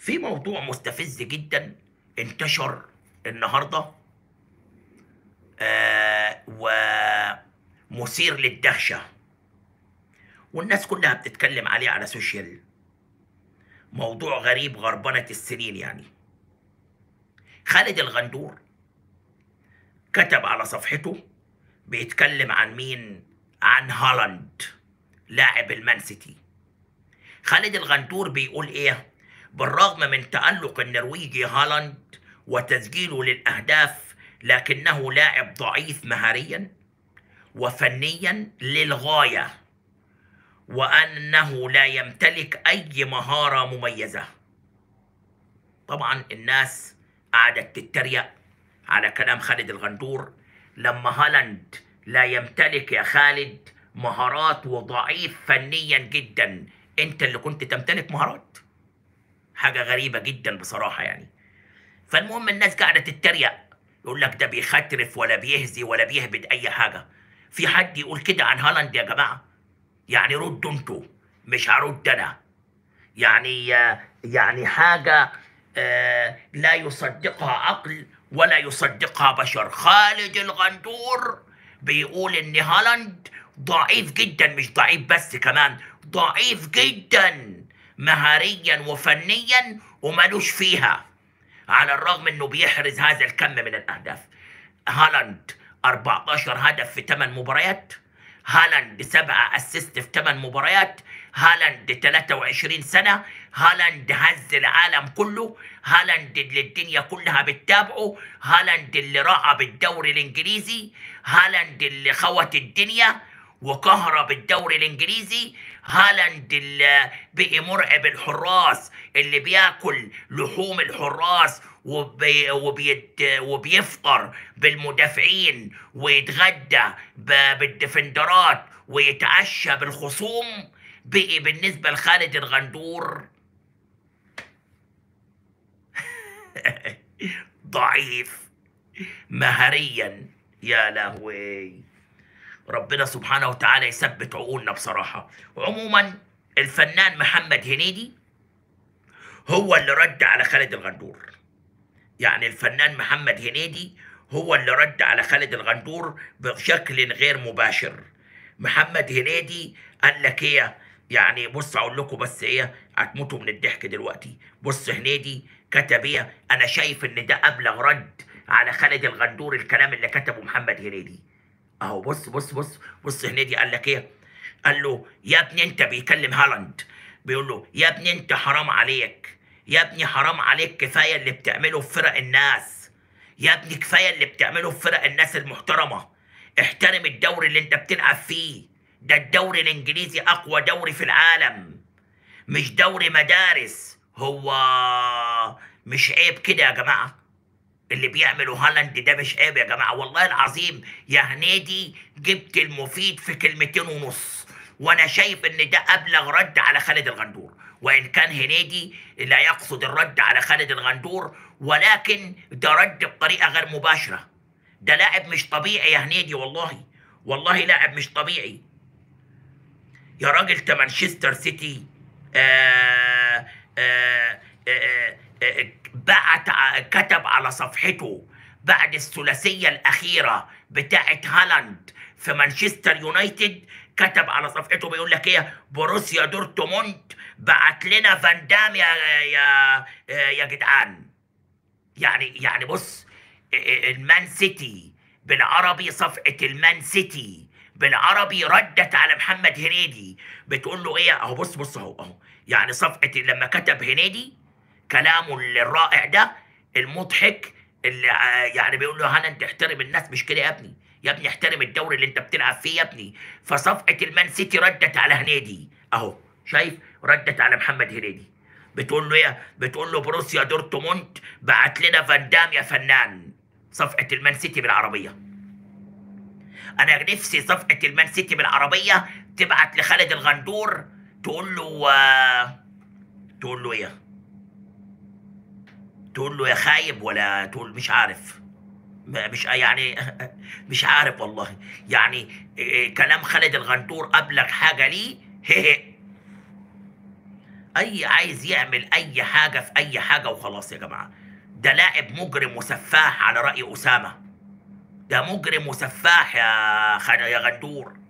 في موضوع مستفز جدا انتشر النهارده آه ومثير للدهشه والناس كلها بتتكلم عليه على سوشيال موضوع غريب غربنة السنين يعني خالد الغندور كتب على صفحته بيتكلم عن مين عن هالاند لاعب المان سيتي خالد الغندور بيقول ايه بالرغم من تألق النرويجي هالاند وتسجيله للأهداف لكنه لاعب ضعيف مهاريا وفنيا للغاية وأنه لا يمتلك أي مهارة مميزة طبعا الناس قعدت تتريق على كلام خالد الغندور لما هالاند لا يمتلك يا خالد مهارات وضعيف فنيا جدا انت اللي كنت تمتلك مهارات حاجة غريبة جدا بصراحة يعني فالمهم الناس قاعدة تتريق يقول لك ده بيخترف ولا بيهزي ولا بيهبد أي حاجة في حد يقول كده عن هالاند يا جماعة يعني ردوا انتوا مش هرد أنا يعني يعني حاجة آه، لا يصدقها عقل ولا يصدقها بشر خالد الغندور بيقول ان هالاند ضعيف جدا مش ضعيف بس كمان ضعيف جدا مهاريا وفنيا ومالوش فيها على الرغم انه بيحرز هذا الكم من الاهداف هالاند 14 هدف في 8 مباريات هالاند 7 اسيست في 8 مباريات هالاند 23 سنة هالاند هز العالم كله هالاند اللي الدنيا كلها بتتابعه هالاند اللي رعى بالدوري الانجليزي هالاند اللي خوت الدنيا وكهرب الدوري الانجليزي هالاند اللي بقي مرعب الحراس اللي بياكل لحوم الحراس وبي وبيت وبيفطر بالمدافعين ويتغدى ب- بالدفندرات ويتعشى بالخصوم بقي بالنسبة لخالد الغندور ضعيف مهريا يا لهوي ربنا سبحانه وتعالى يثبت عقولنا بصراحة عموما الفنان محمد هنيدي هو اللي رد على خالد الغندور يعني الفنان محمد هنيدي هو اللي رد على خالد الغندور بشكل غير مباشر محمد هنيدي قال لك ايه يعني بص اقول لكم بس ايه هتموتوا من الضحك دلوقتي بص هنيدي كتب ايه انا شايف ان ده ابلغ رد على خالد الغندور الكلام اللي كتبه محمد هنيدي اهو بص بص بص بص هنيدي قال لك ايه قال له يا ابني انت بيكلم هالاند بيقول له يا ابني انت حرام عليك يا ابني حرام عليك كفايه اللي بتعمله في فرق الناس يا ابني كفايه اللي بتعمله في فرق الناس المحترمه احترم الدوري اللي انت بتلعب فيه ده الدوري الانجليزي اقوى دوري في العالم مش دوري مدارس هو مش عيب كده يا جماعه اللي بيعملوا هالاند ده مش عيب يا جماعه والله العظيم يا هنيدي جبت المفيد في كلمتين ونص وانا شايف ان ده ابلغ رد على خالد الغندور وان كان هنيدي لا يقصد الرد على خالد الغندور ولكن ده رد بطريقه غير مباشره ده لاعب مش طبيعي يا هنيدي والله والله لاعب مش طبيعي يا راجل ده مانشستر سيتي آه آه آه آه بعت ع- كتب على صفحته بعد الثلاثية الأخيرة بتاعة هالاند في مانشستر يونايتد كتب على صفحته بيقول لك ايه بروسيا دورتموند بعت لنا فان دام يا يا يا جدعان يعني يعني بص المان سيتي بالعربي صفحة المان سيتي بالعربي ردت على محمد هنيدي بتقول له ايه اهو بص بص اهو اهو يعني صفحة لما كتب هنيدي كلامه الرائع ده المضحك اللي آه، يعني بيقول له هالاند احترم الناس مش كده يا ابني يا ابني احترم الدوري اللي انت بتلعب فيه يا ابني فصفحة المان سيتي ردت على هنيدي اهو شايف ردت على محمد هنيدي بتقول له ايه بتقول له بروسيا دورتموند بعت لنا فان دام يا فنان صفحة المان سيتي بالعربية انا نفسي صفحة المان سيتي بالعربية تبعت لخالد الغندور تقول له آه، تقول له ايه تقول له يا خايب ولا تقول مش عارف ما- مش يعني مش عارف والله يعني إيه، كلام خالد الغندور ابلغ حاجه ليه هي اي عايز يعمل اي حاجه في اي حاجه وخلاص يا جماعه ده لاعب مجرم وسفاح على راي اسامه ده مجرم وسفاح يا خ... يا غندور